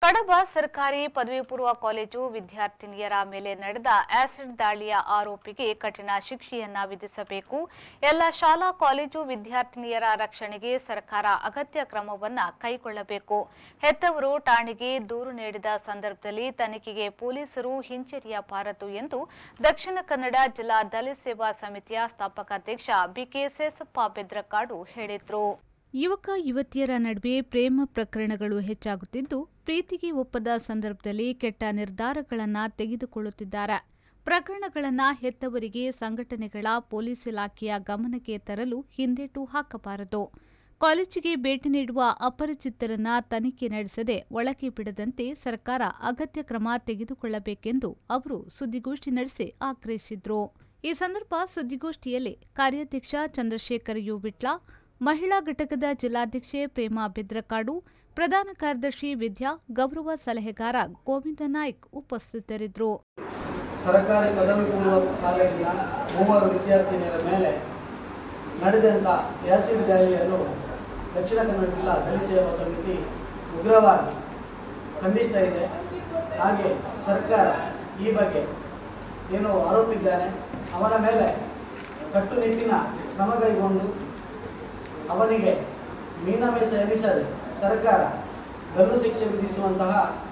ಕಡಬ ಸರ್ಕಾರಿ ಪದವಿ ಪೂರ್ವ ಕಾಲೇಜು ವಿದ್ಯಾರ್ಥಿನಿಯರ ಮೇಲೆ ನಡೆದ ಆಸಿಡ್ ದಾಳಿಯ ಆರೋಪಿಗೆ ಕಠಿಣ ಶಿಕ್ಷೆಯನ್ನ ವಿಧಿಸಬೇಕು ಎಲ್ಲ ಶಾಲಾ ಕಾಲೇಜು ವಿದ್ಯಾರ್ಥಿನಿಯರ ರಕ್ಷಣೆಗೆ ಸರ್ಕಾರ ಅಗತ್ಯ ಕ್ರಮವನ್ನ ಕೈಗೊಳ್ಳಬೇಕು ಹೆತ್ತವರು ಠಾಣೆಗೆ ದೂರು ನೀಡಿದ ಸಂದರ್ಭದಲ್ಲಿ ತನಿಖೆಗೆ ಪೊಲೀಸರು ಹಿಂಜರಿಯಬಾರದು ಎಂದು ದಕ್ಷಿಣ ಕನ್ನಡ ಜಿಲ್ಲಾ ದಲಿತ ಸೇವಾ ಸಮಿತಿಯ ಸ್ಥಾಪಕಾಧ್ಯಕ್ಷ ಬಿಕೆ ಸೇಸಪ್ಪ ಬೆದ್ರಕಾಡು ಹೇಳಿದ್ರು ಯುವಕ ಯುವತಿಯರ ನಡುವೆ ಪ್ರೇಮ ಪ್ರಕರಣಗಳು ಹೆಚ್ಚಾಗುತ್ತಿದ್ದು ಪ್ರೀತಿಗೆ ಒಪ್ಪದ ಸಂದರ್ಭದಲ್ಲಿ ಕೆಟ್ಟ ನಿರ್ಧಾರಗಳನ್ನು ತೆಗೆದುಕೊಳ್ಳುತ್ತಿದ್ದಾರೆ ಪ್ರಕರಣಗಳನ್ನು ಹೆತ್ತವರಿಗೆ ಸಂಘಟನೆಗಳ ಪೊಲೀಸ್ ಇಲಾಖೆಯ ಗಮನಕ್ಕೆ ತರಲು ಹಿಂದೇಟು ಹಾಕಬಾರದು ಕಾಲೇಜಿಗೆ ಭೇಟಿ ನೀಡುವ ಅಪರಿಚಿತರನ್ನ ತನಿಖೆ ನಡೆಸದೆ ಒಳಗೆ ಬಿಡದಂತೆ ಸರ್ಕಾರ ಅಗತ್ಯ ಕ್ರಮ ತೆಗೆದುಕೊಳ್ಳಬೇಕೆಂದು ಅವರು ಸುದ್ದಿಗೋಷ್ಠಿ ನಡೆಸಿ ಆಗ್ರಹಿಸಿದ್ರು ಈ ಸಂದರ್ಭ ಸುದ್ದಿಗೋಷ್ಠಿಯಲ್ಲಿ ಕಾರ್ಯಾಧ್ಯಕ್ಷ ಚಂದ್ರಶೇಖರ್ ಯು ವಿಟ್ಲ ಮಹಿಳಾ ಘಟಕದ ಜಿಲ್ಲಾಧ್ಯಕ್ಷೆ ಪ್ರೇಮಾ ಬೆದ್ರಕಾಡು ಪ್ರಧಾನ ಕಾರ್ಯದರ್ಶಿ ವಿದ್ಯಾ ಗೌರವ ಸಲಹೆಗಾರ ಗೋವಿಂದ ನಾಯ್ಕ್ ಉಪಸ್ಥಿತರಿದ್ದರು ಸರ್ಕಾರಿ ಪದವಿ ಪೂರ್ವ ಕಾಲೇಜಿನ ಮೂವರು ವಿದ್ಯಾರ್ಥಿನಿಯರ ಮೇಲೆ ನಡೆದಂಥ ಯಾಸಿಡ್ ದಾಳಿಯನ್ನು ದಕ್ಷಿಣ ಕನ್ನಡ ಜಿಲ್ಲಾ ದಲಿತ ಸೇವಾ ಸಮಿತಿ ಉಗ್ರವಾಗಿ ಖಂಡಿಸ್ತಾ ಇದೆ ಹಾಗೆ ಸರ್ಕಾರ ಈ ಬಗ್ಗೆ ಏನು ಆರೋಪಿದ್ದಾನೆ ಅವನ ಮೇಲೆ ಕಟ್ಟುನಿಟ್ಟಿನ ಕ್ರಮ ಕೈಗೊಂಡು ಅವನಿಗೆ ಮೀನಮೇಷ ಎನಿಸದೆ ಸರ್ಕಾರ ಗಲ್ಲು ಶಿಕ್ಷೆ ವಿಧಿಸುವಂತಹ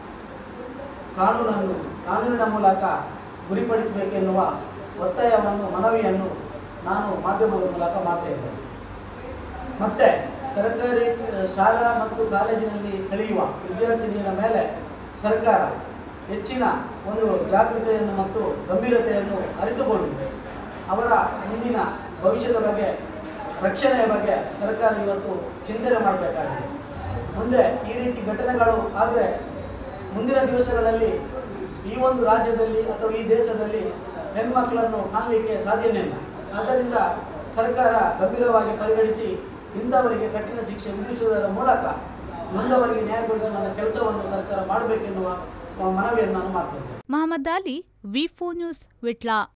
ಕಾನೂನನ್ನು ಕಾನೂನಿನ ಮೂಲಕ ಗುರಿಪಡಿಸಬೇಕೆನ್ನುವ ಒತ್ತಾಯವನ್ನು ಮನವಿಯನ್ನು ನಾನು ಮಾಧ್ಯಮದ ಮೂಲಕ ಮಾಡ್ತಾ ಇದ್ದೇನೆ ಮತ್ತೆ ಸರ್ಕಾರಿ ಅಹ್, ಶಾಲಾ ಮತ್ತು ಕಾಲೇಜಿನಲ್ಲಿ ಕಲಿಯುವ ವಿದ್ಯಾರ್ಥಿನಿಯರ ಮೇಲೆ ಸರ್ಕಾರ ಹೆಚ್ಚಿನ ಒಂದು ಜಾಗೃತೆಯನ್ನು ಮತ್ತು ಗಂಭೀರತೆಯನ್ನು ಅರಿತುಕೊಂಡು ಅವರ ಮುಂದಿನ ಭವಿಷ್ಯದ ಬಗ್ಗೆ ರಕ್ಷಣೆಯ ಬಗ್ಗೆ ಸರ್ಕಾರ ಇವತ್ತು ಚಿಂತನೆ ಮಾಡಬೇಕಾಗಿದೆ ಮುಂದೆ ಈ ರೀತಿ ಘಟನೆಗಳು ಆದರೆ ಮುಂದಿನ ದಿವಸಗಳಲ್ಲಿ ಈ ಒಂದು ರಾಜ್ಯದಲ್ಲಿ ಅಥವಾ ಈ ದೇಶದಲ್ಲಿ ಹೆಣ್ಮಕ್ಕಳನ್ನು ಕಾಣಲಿಕ್ಕೆ ಸಾಧ್ಯನೇ ಇಲ್ಲ ಆದ್ದರಿಂದ ಸರ್ಕಾರ ಗಂಭೀರವಾಗಿ ಪರಿಗಣಿಸಿ ಇಂಥವರಿಗೆ ಕಠಿಣ ಶಿಕ್ಷೆ ವಿಧಿಸುವುದರ ಮೂಲಕ ನೊಂದವರಿಗೆ ನ್ಯಾಯಗೊಳಿಸುವ ಕೆಲಸವನ್ನು ಸರ್ಕಾರ ಮಾಡಬೇಕೆನ್ನುವ ಮನವಿಯನ್ನು ನಾನು ಮಾಡ್ತಾ ಇದ್ದೇನೆ ಮಹಮ್ಮದ್ ಅಲಿ ವಿ ನ್ಯೂಸ್ ವಿಟ್ಲಾ